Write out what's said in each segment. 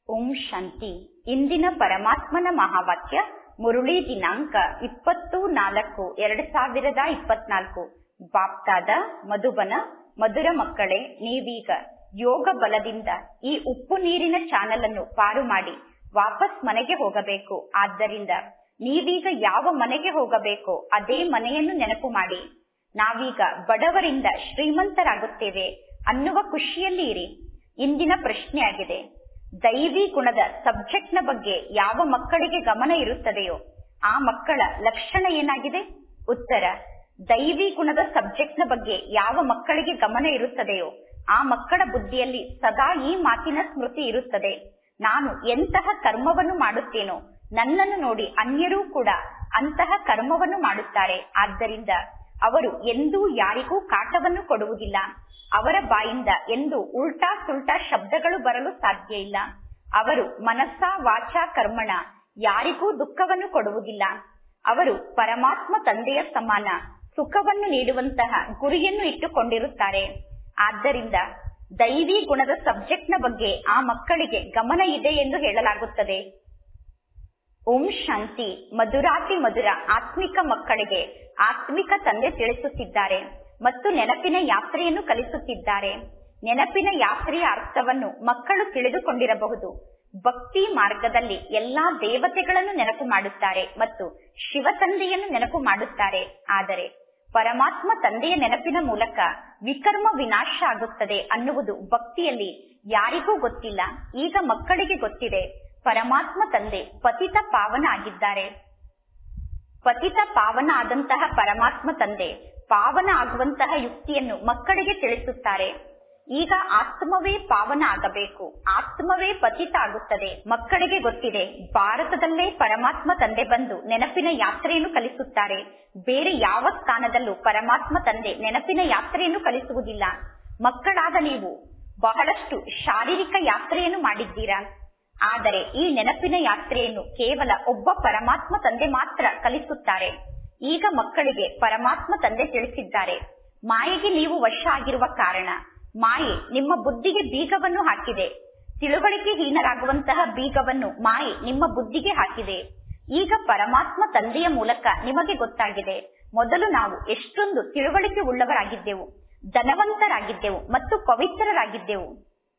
ಓಂ ಶಾಂತಿ ಇಂದಿನ ಪರಮಾತ್ಮನ ಮಹಾವಾಕ್ಯ ಮುರುಳಿ ದಿನಾಂಕ ಇಪ್ಪತ್ತು ನಾಲ್ಕು ಎರಡ್ ಸಾವಿರದ ಇಪ್ಪತ್ನಾಲ್ಕು ಬಾಪ್ತಾದ ಮಧುಬನ ಮಧುರ ಮಕ್ಕಳೇ ನೀವೀಗ ಯೋಗ ಬಲದಿಂದ ಈ ಉಪ್ಪು ನೀರಿನ ಚಾನಲ್ ಅನ್ನು ಪಾರು ಮಾಡಿ ವಾಪಸ್ ಮನೆಗೆ ಹೋಗಬೇಕು ಆದ್ದರಿಂದ ನೀವೀಗ ಯಾವ ಮನೆಗೆ ಹೋಗಬೇಕೋ ಅದೇ ಮನೆಯನ್ನು ನೆನಪು ಮಾಡಿ ನಾವೀಗ ಬಡವರಿಂದ ಶ್ರೀಮಂತರಾಗುತ್ತೇವೆ ಅನ್ನುವ ಖುಷಿಯಲ್ಲಿ ಇರಿ ಇಂದಿನ ಪ್ರಶ್ನೆಯಾಗಿದೆ ದೈವಿ ಗುಣದ ಸಬ್ಜೆಕ್ಟ್ ನ ಬಗ್ಗೆ ಯಾವ ಮಕ್ಕಳಿಗೆ ಗಮನ ಇರುತ್ತದೆಯೋ ಆ ಮಕ್ಕಳ ಲಕ್ಷಣ ಏನಾಗಿದೆ ಉತ್ತರ ದೈವಿ ಗುಣದ ಸಬ್ಜೆಕ್ಟ್ ನ ಬಗ್ಗೆ ಯಾವ ಮಕ್ಕಳಿಗೆ ಗಮನ ಇರುತ್ತದೆಯೋ ಆ ಮಕ್ಕಳ ಬುದ್ಧಿಯಲ್ಲಿ ಸದಾ ಈ ಮಾತಿನ ಸ್ಮೃತಿ ಇರುತ್ತದೆ ನಾನು ಎಂತಹ ಕರ್ಮವನ್ನು ಮಾಡುತ್ತೇನೋ ನನ್ನನ್ನು ನೋಡಿ ಅನ್ಯರೂ ಕೂಡ ಅಂತಹ ಕರ್ಮವನ್ನು ಮಾಡುತ್ತಾರೆ ಆದ್ದರಿಂದ ಅವರು ಎಂದೂ ಯಾರಿಗೂ ಕಾಟವನ್ನು ಕೊಡುವುದಿಲ್ಲ ಅವರ ಬಾಯಿಂದ ಎಂದು ಉಲ್ಟಾ ಸುಲ್ಟಾ ಶಬ್ದಗಳು ಬರಲು ಸಾಧ್ಯ ಇಲ್ಲ ಅವರು ಮನಸ್ಸ ವಾಚ ಕರ್ಮಣ ಯಾರಿಗೂ ದುಃಖವನ್ನು ಕೊಡುವುದಿಲ್ಲ ಅವರು ಪರಮಾತ್ಮ ತಂದೆಯ ಸಮಾನ ಸುಖವನ್ನು ನೀಡುವಂತಹ ಗುರಿಯನ್ನು ಇಟ್ಟುಕೊಂಡಿರುತ್ತಾರೆ ಆದ್ದರಿಂದ ದೈವಿ ಗುಣದ ಸಬ್ಜೆಕ್ಟ್ ನ ಬಗ್ಗೆ ಆ ಮಕ್ಕಳಿಗೆ ಗಮನ ಇದೆ ಎಂದು ಹೇಳಲಾಗುತ್ತದೆ ಓಂ ಶಾಂತಿ ಮಧುರಾತಿ ಮಧುರ ಆತ್ಮಿಕ ಮಕ್ಕಳಿಗೆ ಆತ್ಮಿಕ ತಂದೆ ತಿಳಿಸುತ್ತಿದ್ದಾರೆ ಮತ್ತು ನೆನಪಿನ ಯಾತ್ರೆಯನ್ನು ಕಲಿಸುತ್ತಿದ್ದಾರೆ ನೆನಪಿನ ಯಾತ್ರೆಯ ಅರ್ಥವನ್ನು ಮಕ್ಕಳು ತಿಳಿದುಕೊಂಡಿರಬಹುದು ಭಕ್ತಿ ಮಾರ್ಗದಲ್ಲಿ ಎಲ್ಲಾ ದೇವತೆಗಳನ್ನು ನೆನಪು ಮಾಡುತ್ತಾರೆ ಮತ್ತು ಶಿವ ತಂದೆಯನ್ನು ನೆನಪು ಮಾಡುತ್ತಾರೆ ಆದರೆ ಪರಮಾತ್ಮ ತಂದೆಯ ನೆನಪಿನ ಮೂಲಕ ವಿಕರ್ಮ ವಿನಾಶ ಆಗುತ್ತದೆ ಅನ್ನುವುದು ಭಕ್ತಿಯಲ್ಲಿ ಯಾರಿಗೂ ಗೊತ್ತಿಲ್ಲ ಈಗ ಮಕ್ಕಳಿಗೆ ಗೊತ್ತಿದೆ ಪರಮಾತ್ಮ ತಂದೆ ಪತಿತ ಪಾವನ ಆಗಿದ್ದಾರೆ ಪತಿತ ಪಾವನ ಆದಂತಹ ಪರಮಾತ್ಮ ತಂದೆ ಪಾವನ ಆಗುವಂತಹ ಯುಕ್ತಿಯನ್ನು ಮಕ್ಕಳಿಗೆ ತಿಳಿಸುತ್ತಾರೆ ಈಗ ಆತ್ಮವೇ ಪಾವನ ಆಗಬೇಕು ಆತ್ಮವೇ ಪತಿತ ಆಗುತ್ತದೆ ಮಕ್ಕಳಿಗೆ ಗೊತ್ತಿದೆ ಭಾರತದಲ್ಲೇ ಪರಮಾತ್ಮ ತಂದೆ ಬಂದು ನೆನಪಿನ ಯಾತ್ರೆಯನ್ನು ಕಲಿಸುತ್ತಾರೆ ಬೇರೆ ಯಾವ ಸ್ಥಾನದಲ್ಲೂ ಪರಮಾತ್ಮ ತಂದೆ ನೆನಪಿನ ಯಾತ್ರೆಯನ್ನು ಕಲಿಸುವುದಿಲ್ಲ ಮಕ್ಕಳಾದ ನೀವು ಬಹಳಷ್ಟು ಶಾರೀರಿಕ ಯಾತ್ರೆಯನ್ನು ಮಾಡಿದ್ದೀರಾ ಆದರೆ ಈ ನೆನಪಿನ ಯಾತ್ರೆಯನ್ನು ಕೇವಲ ಒಬ್ಬ ಪರಮಾತ್ಮ ತಂದೆ ಮಾತ್ರ ಕಲಿಸುತ್ತಾರೆ ಈಗ ಮಕ್ಕಳಿಗೆ ಪರಮಾತ್ಮ ತಂದೆ ತಿಳಿಸಿದ್ದಾರೆ ಮಾಯೆಗೆ ನೀವು ವಶ ಆಗಿರುವ ಕಾರಣ ಮಾಯೆ ನಿಮ್ಮ ಬುದ್ಧಿಗೆ ಬೀಗವನ್ನು ಹಾಕಿದೆ ತಿಳುವಳಿಕೆ ಹೀನರಾಗುವಂತಹ ಬೀಗವನ್ನು ಮಾಯೆ ನಿಮ್ಮ ಬುದ್ಧಿಗೆ ಹಾಕಿದೆ ಈಗ ಪರಮಾತ್ಮ ತಂದೆಯ ಮೂಲಕ ನಿಮಗೆ ಗೊತ್ತಾಗಿದೆ ಮೊದಲು ನಾವು ಎಷ್ಟೊಂದು ತಿಳುವಳಿಕೆ ಉಳ್ಳವರಾಗಿದ್ದೆವು ಧನವಂತರಾಗಿದ್ದೆವು ಮತ್ತು ಪವಿತ್ರರಾಗಿದ್ದೆವು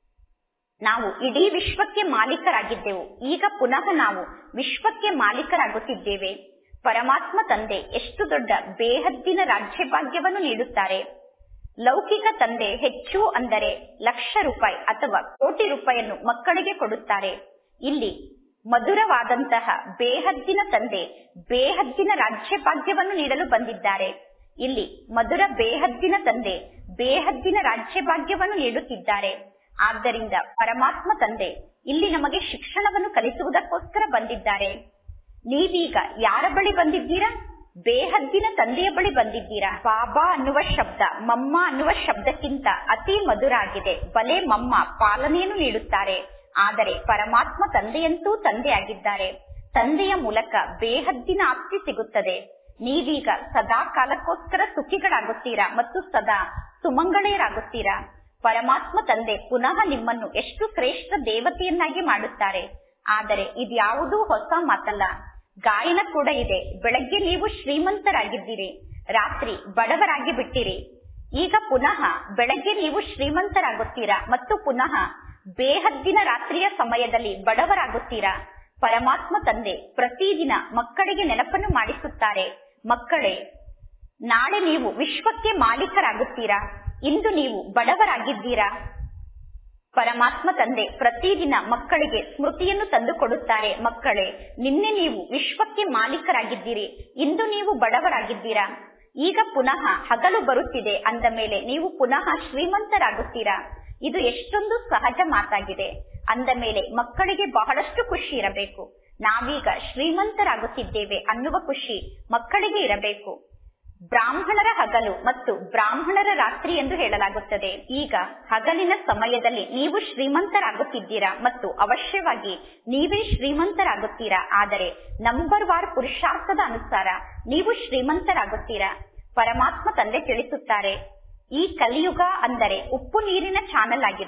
ನಾವು ಇಡೀ ವಿಶ್ವಕ್ಕೆ ಮಾಲೀಕರಾಗಿದ್ದೆವು ಈಗ ಪುನಃ ನಾವು ವಿಶ್ವಕ್ಕೆ ಮಾಲೀಕರಾಗುತ್ತಿದ್ದೇವೆ ಪರಮಾತ್ಮ ತಂದೆ ಎಷ್ಟು ದೊಡ್ಡ ಬೇಹದ್ದಿನ ರಾಜ್ಯಭಾಗ್ಯವನ್ನು ನೀಡುತ್ತಾರೆ ಲೌಕಿಕ ತಂದೆ ಹೆಚ್ಚು ಅಂದರೆ ಲಕ್ಷ ರೂಪಾಯಿ ಅಥವಾ ಕೋಟಿ ರೂಪಾಯಿಯನ್ನು ಮಕ್ಕಳಿಗೆ ಕೊಡುತ್ತಾರೆ ಇಲ್ಲಿ ಮಧುರವಾದಂತಹ ಬೇಹದ್ದಿನ ತಂದೆ ಬೇಹದ್ದಿನ ರಾಜ್ಯಭಾಗ್ಯವನ್ನು ನೀಡಲು ಬಂದಿದ್ದಾರೆ ಇಲ್ಲಿ ಮಧುರ ಬೇಹದ್ದಿನ ತಂದೆ ಬೇಹದ್ದಿನ ರಾಜ್ಯಭಾಗ್ಯವನ್ನು ನೀಡುತ್ತಿದ್ದಾರೆ ಆದ್ದರಿಂದ ಪರಮಾತ್ಮ ತಂದೆ ಇಲ್ಲಿ ನಮಗೆ ಶಿಕ್ಷಣವನ್ನು ಕಲಿಸುವುದಕ್ಕೋಸ್ಕರ ಬಂದಿದ್ದಾರೆ ನೀವೀಗ ಯಾರ ಬಳಿ ಬಂದಿದ್ದೀರಾ ಬೇಹದ್ದಿನ ತಂದೆಯ ಬಳಿ ಬಂದಿದ್ದೀರಾ ಬಾಬಾ ಅನ್ನುವ ಶಬ್ದ ಮಮ್ಮ ಅನ್ನುವ ಶಬ್ದಕ್ಕಿಂತ ಅತಿ ಮಧುರ ಆಗಿದೆ ಬಲೆ ಮಮ್ಮ ಪಾಲನೆಯನ್ನು ನೀಡುತ್ತಾರೆ ಆದರೆ ಪರಮಾತ್ಮ ತಂದೆಯಂತೂ ತಂದೆ ಆಗಿದ್ದಾರೆ ತಂದೆಯ ಮೂಲಕ ಬೇಹದ್ದಿನ ಆಸ್ತಿ ಸಿಗುತ್ತದೆ ನೀವೀಗ ಸದಾ ಕಾಲಕ್ಕೋಸ್ಕರ ಸುಖಿಗಳಾಗುತ್ತೀರಾ ಮತ್ತು ಸದಾ ಸುಮಂಗಳೇರಾಗುತ್ತೀರಾ ಪರಮಾತ್ಮ ತಂದೆ ಪುನಃ ನಿಮ್ಮನ್ನು ಎಷ್ಟು ಶ್ರೇಷ್ಠ ದೇವತೆಯನ್ನಾಗಿ ಮಾಡುತ್ತಾರೆ ಆದರೆ ಇದ್ಯಾವುದೂ ಹೊಸ ಮಾತಲ್ಲ ಗಾಯನ ಕೂಡ ಇದೆ ಬೆಳಗ್ಗೆ ನೀವು ಶ್ರೀಮಂತರಾಗಿದ್ದೀರಿ ರಾತ್ರಿ ಬಡವರಾಗಿ ಬಿಟ್ಟಿರಿ ಈಗ ಪುನಃ ಬೆಳಗ್ಗೆ ನೀವು ಶ್ರೀಮಂತರಾಗುತ್ತೀರಾ ಮತ್ತು ಪುನಃ ಬೇಹದ್ದಿನ ರಾತ್ರಿಯ ಸಮಯದಲ್ಲಿ ಬಡವರಾಗುತ್ತೀರಾ ಪರಮಾತ್ಮ ತಂದೆ ಪ್ರತಿದಿನ ಮಕ್ಕಳಿಗೆ ನೆನಪನ್ನು ಮಾಡಿಸುತ್ತಾರೆ ಮಕ್ಕಳೇ ನಾಳೆ ನೀವು ವಿಶ್ವಕ್ಕೆ ಮಾಲೀಕರಾಗುತ್ತೀರಾ ಇಂದು ನೀವು ಬಡವರಾಗಿದ್ದೀರಾ ಪರಮಾತ್ಮ ತಂದೆ ಪ್ರತಿದಿನ ಮಕ್ಕಳಿಗೆ ಸ್ಮೃತಿಯನ್ನು ತಂದು ಕೊಡುತ್ತಾರೆ ಮಕ್ಕಳೇ ನಿನ್ನೆ ನೀವು ವಿಶ್ವಕ್ಕೆ ಮಾಲೀಕರಾಗಿದ್ದೀರಿ ಇಂದು ನೀವು ಬಡವರಾಗಿದ್ದೀರಾ ಈಗ ಪುನಃ ಹಗಲು ಬರುತ್ತಿದೆ ಅಂದ ಮೇಲೆ ನೀವು ಪುನಃ ಶ್ರೀಮಂತರಾಗುತ್ತೀರಾ ಇದು ಎಷ್ಟೊಂದು ಸಹಜ ಮಾತಾಗಿದೆ ಅಂದ ಮೇಲೆ ಮಕ್ಕಳಿಗೆ ಬಹಳಷ್ಟು ಖುಷಿ ಇರಬೇಕು ನಾವೀಗ ಶ್ರೀಮಂತರಾಗುತ್ತಿದ್ದೇವೆ ಅನ್ನುವ ಖುಷಿ ಮಕ್ಕಳಿಗೆ ಇರಬೇಕು ಬ್ರಾಹ್ಮಣರ ಹಗಲು ಮತ್ತು ಬ್ರಾಹ್ಮಣರ ರಾತ್ರಿ ಎಂದು ಹೇಳಲಾಗುತ್ತದೆ ಈಗ ಹಗಲಿನ ಸಮಯದಲ್ಲಿ ನೀವು ಶ್ರೀಮಂತರಾಗುತ್ತಿದ್ದೀರಾ ಮತ್ತು ಅವಶ್ಯವಾಗಿ ನೀವೇ ಶ್ರೀಮಂತರಾಗುತ್ತೀರಾ ಆದರೆ ನಂಬರ್ ವಾರ್ ಪುರುಷಾರ್ಥದ ಅನುಸಾರ ನೀವು ಶ್ರೀಮಂತರಾಗುತ್ತೀರಾ ಪರಮಾತ್ಮ ತಂದೆ ತಿಳಿಸುತ್ತಾರೆ ಈ ಕಲಿಯುಗ ಅಂದರೆ ಉಪ್ಪು ನೀರಿನ ಚಾನಲ್ ಆಗಿದೆ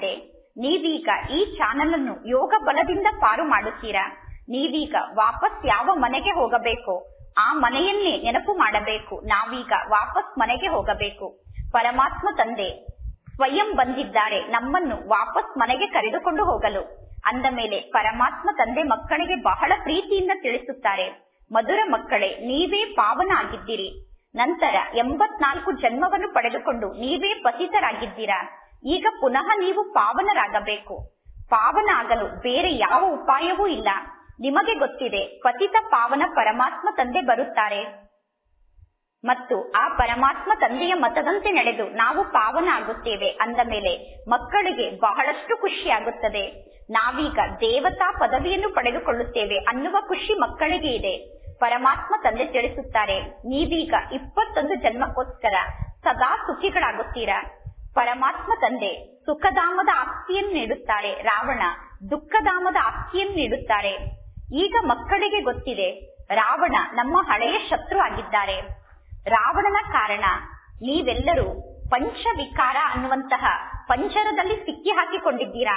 ನೀವೀಗ ಈ ಚಾನಲ್ ಅನ್ನು ಯೋಗ ಬಲದಿಂದ ಪಾರು ಮಾಡುತ್ತೀರಾ ನೀವೀಗ ವಾಪಸ್ ಯಾವ ಮನೆಗೆ ಹೋಗಬೇಕು ಆ ಮನೆಯನ್ನೇ ನೆನಪು ಮಾಡಬೇಕು ನಾವೀಗ ವಾಪಸ್ ಮನೆಗೆ ಹೋಗಬೇಕು ಪರಮಾತ್ಮ ತಂದೆ ಸ್ವಯಂ ಬಂದಿದ್ದಾರೆ ನಮ್ಮನ್ನು ವಾಪಸ್ ಮನೆಗೆ ಕರೆದುಕೊಂಡು ಹೋಗಲು ಅಂದ ಮೇಲೆ ಪರಮಾತ್ಮ ತಂದೆ ಮಕ್ಕಳಿಗೆ ಬಹಳ ಪ್ರೀತಿಯಿಂದ ತಿಳಿಸುತ್ತಾರೆ ಮಧುರ ಮಕ್ಕಳೇ ನೀವೇ ಪಾವನ ಆಗಿದ್ದೀರಿ ನಂತರ ಎಂಬತ್ನಾಲ್ಕು ಜನ್ಮವನ್ನು ಪಡೆದುಕೊಂಡು ನೀವೇ ಪತಿತರಾಗಿದ್ದೀರಾ ಈಗ ಪುನಃ ನೀವು ಪಾವನರಾಗಬೇಕು ಪಾವನ ಆಗಲು ಬೇರೆ ಯಾವ ಉಪಾಯವೂ ಇಲ್ಲ ನಿಮಗೆ ಗೊತ್ತಿದೆ ಪತಿತ ಪಾವನ ಪರಮಾತ್ಮ ತಂದೆ ಬರುತ್ತಾರೆ ಮತ್ತು ಆ ಪರಮಾತ್ಮ ತಂದೆಯ ಮತದಂತೆ ನಡೆದು ನಾವು ಪಾವನ ಆಗುತ್ತೇವೆ ಅಂದ ಮೇಲೆ ಮಕ್ಕಳಿಗೆ ಬಹಳಷ್ಟು ಖುಷಿಯಾಗುತ್ತದೆ ನಾವೀಗ ದೇವತಾ ಪದವಿಯನ್ನು ಪಡೆದುಕೊಳ್ಳುತ್ತೇವೆ ಅನ್ನುವ ಖುಷಿ ಮಕ್ಕಳಿಗೆ ಇದೆ ಪರಮಾತ್ಮ ತಂದೆ ತಿಳಿಸುತ್ತಾರೆ ನೀವೀಗ ಇಪ್ಪತ್ತೊಂದು ಜನ್ಮಕ್ಕೋಸ್ಕರ ಸದಾ ಸುಖಿಗಳಾಗುತ್ತೀರಾ ಪರಮಾತ್ಮ ತಂದೆ ಸುಖಧಾಮದ ಆಸ್ತಿಯನ್ನು ನೀಡುತ್ತಾರೆ ರಾವಣ ದುಃಖಧಾಮದ ಆಸ್ತಿಯನ್ನು ನೀಡುತ್ತಾರೆ ಈಗ ಮಕ್ಕಳಿಗೆ ಗೊತ್ತಿದೆ ರಾವಣ ನಮ್ಮ ಹಳೆಯ ಶತ್ರು ಆಗಿದ್ದಾರೆ ರಾವಣನ ಕಾರಣ ನೀವೆಲ್ಲರೂ ಪಂಚವಿಕಾರ ಅನ್ನುವಂತಹ ಪಂಚರದಲ್ಲಿ ಸಿಕ್ಕಿ ಹಾಕಿಕೊಂಡಿದ್ದೀರಾ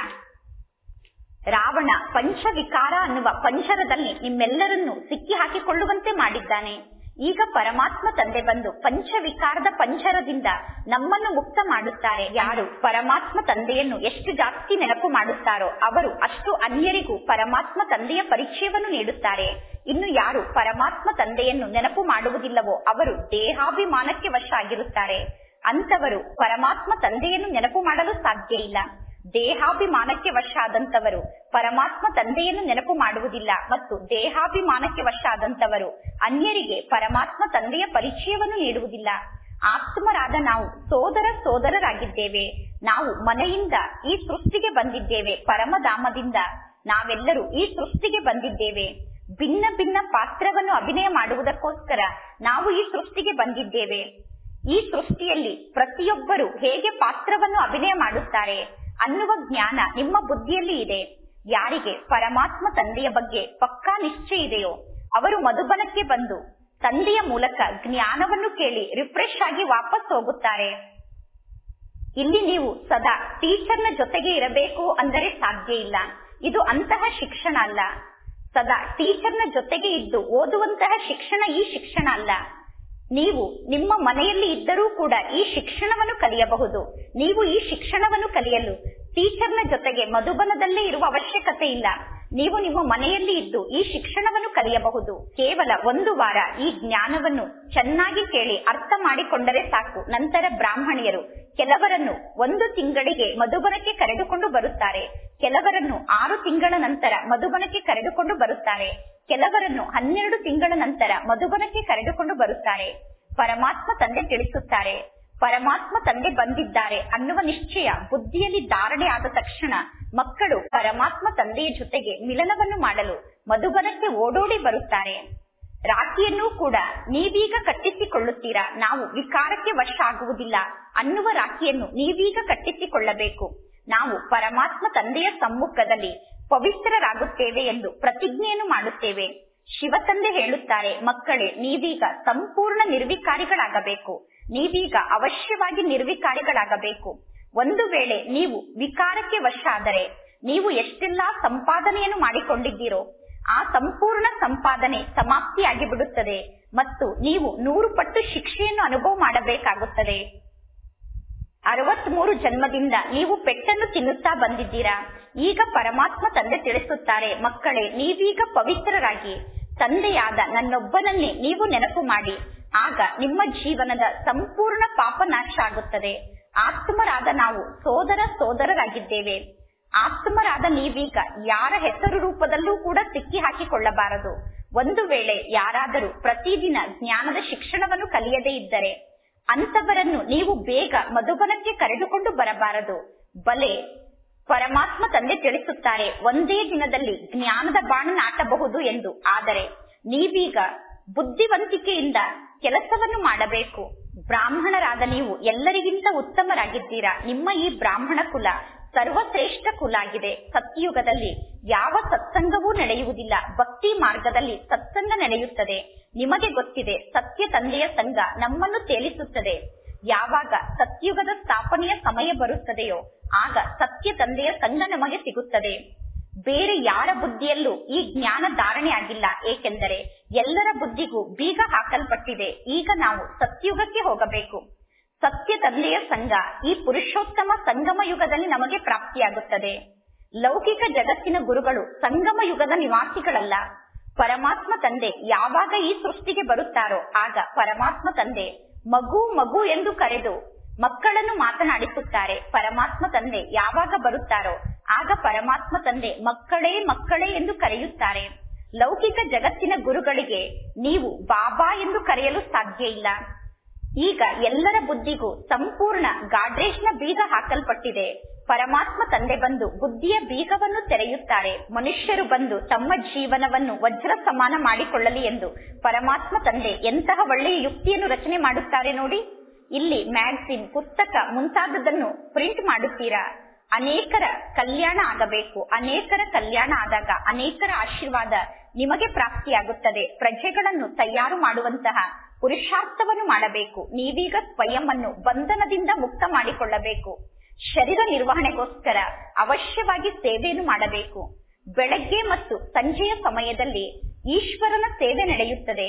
ರಾವಣ ಪಂಚವಿಕಾರ ಅನ್ನುವ ಪಂಚರದಲ್ಲಿ ನಿಮ್ಮೆಲ್ಲರನ್ನು ಸಿಕ್ಕಿ ಹಾಕಿಕೊಳ್ಳುವಂತೆ ಮಾಡಿದ್ದಾನೆ ಈಗ ಪರಮಾತ್ಮ ತಂದೆ ಬಂದು ಪಂಚವಿಕಾರದ ಪಂಚರದಿಂದ ನಮ್ಮನ್ನು ಮುಕ್ತ ಮಾಡುತ್ತಾರೆ ಯಾರು ಪರಮಾತ್ಮ ತಂದೆಯನ್ನು ಎಷ್ಟು ಜಾಸ್ತಿ ನೆನಪು ಮಾಡುತ್ತಾರೋ ಅವರು ಅಷ್ಟು ಅನ್ಯರಿಗೂ ಪರಮಾತ್ಮ ತಂದೆಯ ಪರಿಚಯವನ್ನು ನೀಡುತ್ತಾರೆ ಇನ್ನು ಯಾರು ಪರಮಾತ್ಮ ತಂದೆಯನ್ನು ನೆನಪು ಮಾಡುವುದಿಲ್ಲವೋ ಅವರು ದೇಹಾಭಿಮಾನಕ್ಕೆ ವಶ ಆಗಿರುತ್ತಾರೆ ಅಂತವರು ಪರಮಾತ್ಮ ತಂದೆಯನ್ನು ನೆನಪು ಮಾಡಲು ಸಾಧ್ಯ ಇಲ್ಲ ದೇಹಾಭಿಮಾನಕ್ಕೆ ವಶ ಆದಂತವರು ಪರಮಾತ್ಮ ತಂದೆಯನ್ನು ನೆನಪು ಮಾಡುವುದಿಲ್ಲ ಮತ್ತು ದೇಹಾಭಿಮಾನಕ್ಕೆ ವಶ ಆದಂತವರು ಅನ್ಯರಿಗೆ ಪರಮಾತ್ಮ ತಂದೆಯ ಪರಿಚಯವನ್ನು ನೀಡುವುದಿಲ್ಲ ಆತ್ಮರಾದ ನಾವು ಸೋದರ ಸೋದರರಾಗಿದ್ದೇವೆ ನಾವು ಮನೆಯಿಂದ ಈ ಸೃಷ್ಟಿಗೆ ಬಂದಿದ್ದೇವೆ ಪರಮಧಾಮದಿಂದ ನಾವೆಲ್ಲರೂ ಈ ಸೃಷ್ಟಿಗೆ ಬಂದಿದ್ದೇವೆ ಭಿನ್ನ ಭಿನ್ನ ಪಾತ್ರವನ್ನು ಅಭಿನಯ ಮಾಡುವುದಕ್ಕೋಸ್ಕರ ನಾವು ಈ ಸೃಷ್ಟಿಗೆ ಬಂದಿದ್ದೇವೆ ಈ ಸೃಷ್ಟಿಯಲ್ಲಿ ಪ್ರತಿಯೊಬ್ಬರು ಹೇಗೆ ಪಾತ್ರವನ್ನು ಅಭಿನಯ ಮಾಡುತ್ತಾರೆ ಅನ್ನುವ ಜ್ಞಾನ ನಿಮ್ಮ ಬುದ್ಧಿಯಲ್ಲಿ ಇದೆ ಯಾರಿಗೆ ಪರಮಾತ್ಮ ತಂದೆಯ ಬಗ್ಗೆ ಪಕ್ಕಾ ನಿಶ್ಚಯ ಇದೆಯೋ ಅವರು ಮಧುಬನಕ್ಕೆ ಬಂದು ತಂದೆಯ ಮೂಲಕ ಜ್ಞಾನವನ್ನು ಕೇಳಿ ರಿಫ್ರೆಶ್ ಆಗಿ ವಾಪಸ್ ಹೋಗುತ್ತಾರೆ ಇಲ್ಲಿ ನೀವು ಸದಾ ಟೀಚರ್ನ ಜೊತೆಗೆ ಇರಬೇಕು ಅಂದರೆ ಸಾಧ್ಯ ಇಲ್ಲ ಇದು ಅಂತಹ ಶಿಕ್ಷಣ ಅಲ್ಲ ಸದಾ ಟೀಚರ್ನ ಜೊತೆಗೆ ಇದ್ದು ಓದುವಂತಹ ಶಿಕ್ಷಣ ಈ ಶಿಕ್ಷಣ ಅಲ್ಲ ನೀವು ನಿಮ್ಮ ಮನೆಯಲ್ಲಿ ಇದ್ದರೂ ಕೂಡ ಈ ಶಿಕ್ಷಣವನ್ನು ಕಲಿಯಬಹುದು ನೀವು ಈ ಶಿಕ್ಷಣವನ್ನು ಕಲಿಯಲು ಟೀಚರ್ನ ಜೊತೆಗೆ ಮಧುಬನದಲ್ಲೇ ಇರುವ ಅವಶ್ಯಕತೆ ಇಲ್ಲ ನೀವು ನಿಮ್ಮ ಮನೆಯಲ್ಲಿ ಇದ್ದು ಈ ಶಿಕ್ಷಣವನ್ನು ಕಲಿಯಬಹುದು ಕೇವಲ ಒಂದು ವಾರ ಈ ಜ್ಞಾನವನ್ನು ಚೆನ್ನಾಗಿ ಕೇಳಿ ಅರ್ಥ ಮಾಡಿಕೊಂಡರೆ ಸಾಕು ನಂತರ ಬ್ರಾಹ್ಮಣಿಯರು ಕೆಲವರನ್ನು ಒಂದು ತಿಂಗಳಿಗೆ ಮಧುಬನಕ್ಕೆ ಕರೆದುಕೊಂಡು ಬರುತ್ತಾರೆ ಕೆಲವರನ್ನು ಆರು ತಿಂಗಳ ನಂತರ ಮಧುಬನಕ್ಕೆ ಕರೆದುಕೊಂಡು ಬರುತ್ತಾರೆ ಕೆಲವರನ್ನು ಹನ್ನೆರಡು ತಿಂಗಳ ನಂತರ ಮಧುಬನಕ್ಕೆ ಕರೆದುಕೊಂಡು ಬರುತ್ತಾರೆ ಪರಮಾತ್ಮ ತಂದೆ ತಿಳಿಸುತ್ತಾರೆ ಪರಮಾತ್ಮ ತಂದೆ ಬಂದಿದ್ದಾರೆ ಅನ್ನುವ ನಿಶ್ಚಯ ಬುದ್ಧಿಯಲ್ಲಿ ಧಾರಣೆ ಆದ ತಕ್ಷಣ ಮಕ್ಕಳು ಪರಮಾತ್ಮ ತಂದೆಯ ಜೊತೆಗೆ ಮಿಲನವನ್ನು ಮಾಡಲು ಮಧುಬನಕ್ಕೆ ಓಡೋಡಿ ಬರುತ್ತಾರೆ ರಾಖಿಯನ್ನೂ ಕೂಡ ನೀವೀಗ ಕಟ್ಟಿಸಿಕೊಳ್ಳುತ್ತೀರಾ ನಾವು ವಿಕಾರಕ್ಕೆ ವಶ ಆಗುವುದಿಲ್ಲ ಅನ್ನುವ ರಾಖಿಯನ್ನು ನೀವೀಗ ಕಟ್ಟಿಸಿಕೊಳ್ಳಬೇಕು ನಾವು ಪರಮಾತ್ಮ ತಂದೆಯ ಸಮ್ಮುಖದಲ್ಲಿ ಪವಿತ್ರರಾಗುತ್ತೇವೆ ಎಂದು ಪ್ರತಿಜ್ಞೆಯನ್ನು ಮಾಡುತ್ತೇವೆ ಶಿವ ತಂದೆ ಹೇಳುತ್ತಾರೆ ಮಕ್ಕಳೇ ನೀವೀಗ ಸಂಪೂರ್ಣ ನಿರ್ವಿಕಾರಿಗಳಾಗಬೇಕು ನೀವೀಗ ಅವಶ್ಯವಾಗಿ ನಿರ್ವಿಕಾರಿಗಳಾಗಬೇಕು ಒಂದು ವೇಳೆ ನೀವು ವಿಕಾರಕ್ಕೆ ವಶ ಆದರೆ ನೀವು ಎಷ್ಟೆಲ್ಲಾ ಸಂಪಾದನೆಯನ್ನು ಮಾಡಿಕೊಂಡಿದ್ದೀರೋ ಆ ಸಂಪೂರ್ಣ ಸಂಪಾದನೆ ಸಮಾಪ್ತಿಯಾಗಿ ಬಿಡುತ್ತದೆ ಮತ್ತು ನೀವು ನೂರು ಪಟ್ಟು ಶಿಕ್ಷೆಯನ್ನು ಅನುಭವ ಮಾಡಬೇಕಾಗುತ್ತದೆ ಅರವತ್ಮೂರು ಜನ್ಮದಿಂದ ನೀವು ಪೆಟ್ಟನ್ನು ತಿನ್ನುತ್ತಾ ಬಂದಿದ್ದೀರಾ ಈಗ ಪರಮಾತ್ಮ ತಂದೆ ತಿಳಿಸುತ್ತಾರೆ ಮಕ್ಕಳೇ ನೀವೀಗ ಪವಿತ್ರರಾಗಿ ತಂದೆಯಾದ ನನ್ನೊಬ್ಬನನ್ನೇ ನೀವು ನೆನಪು ಮಾಡಿ ಆಗ ನಿಮ್ಮ ಜೀವನದ ಸಂಪೂರ್ಣ ಪಾಪ ನಾಶ ಆಗುತ್ತದೆ ಆತ್ಮರಾದ ನಾವು ಸೋದರ ಸೋದರರಾಗಿದ್ದೇವೆ ಆತ್ಮರಾದ ನೀವೀಗ ಯಾರ ಹೆಸರು ರೂಪದಲ್ಲೂ ಕೂಡ ಸಿಕ್ಕಿ ಹಾಕಿಕೊಳ್ಳಬಾರದು ಒಂದು ವೇಳೆ ಯಾರಾದರೂ ಪ್ರತಿದಿನ ಜ್ಞಾನದ ಶಿಕ್ಷಣವನ್ನು ಕಲಿಯದೇ ಇದ್ದರೆ ಅಂತವರನ್ನು ನೀವು ಬೇಗ ಮಧುಬನಕ್ಕೆ ಕರೆದುಕೊಂಡು ಬರಬಾರದು ಬಲೆ ಪರಮಾತ್ಮ ತಂದೆ ತಿಳಿಸುತ್ತಾರೆ ಒಂದೇ ದಿನದಲ್ಲಿ ಜ್ಞಾನದ ಬಾಣ ನಾಟಬಹುದು ಎಂದು ಆದರೆ ನೀವೀಗ ಬುದ್ಧಿವಂತಿಕೆಯಿಂದ ಕೆಲಸವನ್ನು ಮಾಡಬೇಕು ಬ್ರಾಹ್ಮಣರಾದ ನೀವು ಎಲ್ಲರಿಗಿಂತ ಉತ್ತಮರಾಗಿದ್ದೀರಾ ನಿಮ್ಮ ಈ ಬ್ರಾಹ್ಮಣ ಕುಲ ಸರ್ವಶ್ರೇಷ್ಠ ಕುಲ ಆಗಿದೆ ಸತ್ಯಯುಗದಲ್ಲಿ ಯಾವ ಸತ್ಸಂಗವೂ ನಡೆಯುವುದಿಲ್ಲ ಭಕ್ತಿ ಮಾರ್ಗದಲ್ಲಿ ಸತ್ಸಂಗ ನಡೆಯುತ್ತದೆ ನಿಮಗೆ ಗೊತ್ತಿದೆ ಸತ್ಯ ತಂದೆಯ ಸಂಘ ನಮ್ಮನ್ನು ತೇಲಿಸುತ್ತದೆ ಯಾವಾಗ ಸತ್ಯುಗದ ಸ್ಥಾಪನೆಯ ಸಮಯ ಬರುತ್ತದೆಯೋ ಆಗ ಸತ್ಯ ತಂದೆಯ ಸಂಘ ನಮಗೆ ಸಿಗುತ್ತದೆ ಬೇರೆ ಯಾರ ಬುದ್ಧಿಯಲ್ಲೂ ಈ ಜ್ಞಾನ ಧಾರಣೆ ಆಗಿಲ್ಲ ಏಕೆಂದರೆ ಎಲ್ಲರ ಬುದ್ಧಿಗೂ ಬೀಗ ಹಾಕಲ್ಪಟ್ಟಿದೆ ಈಗ ನಾವು ಸತ್ಯುಗಕ್ಕೆ ಹೋಗಬೇಕು ಸತ್ಯ ತಂದೆಯ ಸಂಘ ಈ ಪುರುಷೋತ್ತಮ ಸಂಗಮ ಯುಗದಲ್ಲಿ ನಮಗೆ ಪ್ರಾಪ್ತಿಯಾಗುತ್ತದೆ ಲೌಕಿಕ ಜಗತ್ತಿನ ಗುರುಗಳು ಸಂಗಮ ಯುಗದ ನಿವಾಸಿಗಳಲ್ಲ ಪರಮಾತ್ಮ ತಂದೆ ಯಾವಾಗ ಈ ಸೃಷ್ಟಿಗೆ ಬರುತ್ತಾರೋ ಆಗ ಪರಮಾತ್ಮ ತಂದೆ ಮಗು ಮಗು ಎಂದು ಕರೆದು ಮಕ್ಕಳನ್ನು ಮಾತನಾಡಿಸುತ್ತಾರೆ ಪರಮಾತ್ಮ ತಂದೆ ಯಾವಾಗ ಬರುತ್ತಾರೋ ಆಗ ಪರಮಾತ್ಮ ತಂದೆ ಮಕ್ಕಳೇ ಮಕ್ಕಳೇ ಎಂದು ಕರೆಯುತ್ತಾರೆ ಲೌಕಿಕ ಜಗತ್ತಿನ ಗುರುಗಳಿಗೆ ನೀವು ಬಾಬಾ ಎಂದು ಕರೆಯಲು ಸಾಧ್ಯ ಇಲ್ಲ ಈಗ ಎಲ್ಲರ ಬುದ್ಧಿಗೂ ಸಂಪೂರ್ಣ ಗಾಡ್ರೇಜ್ನ ಬೀಗ ಹಾಕಲ್ಪಟ್ಟಿದೆ ಪರಮಾತ್ಮ ತಂದೆ ಬಂದು ಬುದ್ಧಿಯ ಬೀಗವನ್ನು ತೆರೆಯುತ್ತಾರೆ ಮನುಷ್ಯರು ಬಂದು ತಮ್ಮ ಜೀವನವನ್ನು ವಜ್ರ ಸಮಾನ ಮಾಡಿಕೊಳ್ಳಲಿ ಎಂದು ಪರಮಾತ್ಮ ತಂದೆ ಎಂತಹ ಒಳ್ಳೆಯ ಯುಕ್ತಿಯನ್ನು ರಚನೆ ಮಾಡುತ್ತಾರೆ ನೋಡಿ ಇಲ್ಲಿ ಮ್ಯಾಗ್ಝಿನ್ ಪುಸ್ತಕ ಮುಂತಾದದನ್ನು ಪ್ರಿಂಟ್ ಮಾಡುತ್ತೀರಾ ಅನೇಕರ ಕಲ್ಯಾಣ ಆಗಬೇಕು ಅನೇಕರ ಕಲ್ಯಾಣ ಆದಾಗ ಅನೇಕರ ಆಶೀರ್ವಾದ ನಿಮಗೆ ಪ್ರಾಪ್ತಿಯಾಗುತ್ತದೆ ಪ್ರಜೆಗಳನ್ನು ತಯಾರು ಮಾಡುವಂತಹ ಪುರುಷಾರ್ಥವನ್ನು ಮಾಡಬೇಕು ನೀವೀಗ ಸ್ವಯಂ ಅನ್ನು ಬಂಧನದಿಂದ ಮುಕ್ತ ಮಾಡಿಕೊಳ್ಳಬೇಕು ಶರೀರ ನಿರ್ವಹಣೆಗೋಸ್ಕರ ಅವಶ್ಯವಾಗಿ ಸೇವೆಯನ್ನು ಮಾಡಬೇಕು ಬೆಳಗ್ಗೆ ಮತ್ತು ಸಂಜೆಯ ಸಮಯದಲ್ಲಿ ಈಶ್ವರನ ಸೇವೆ ನಡೆಯುತ್ತದೆ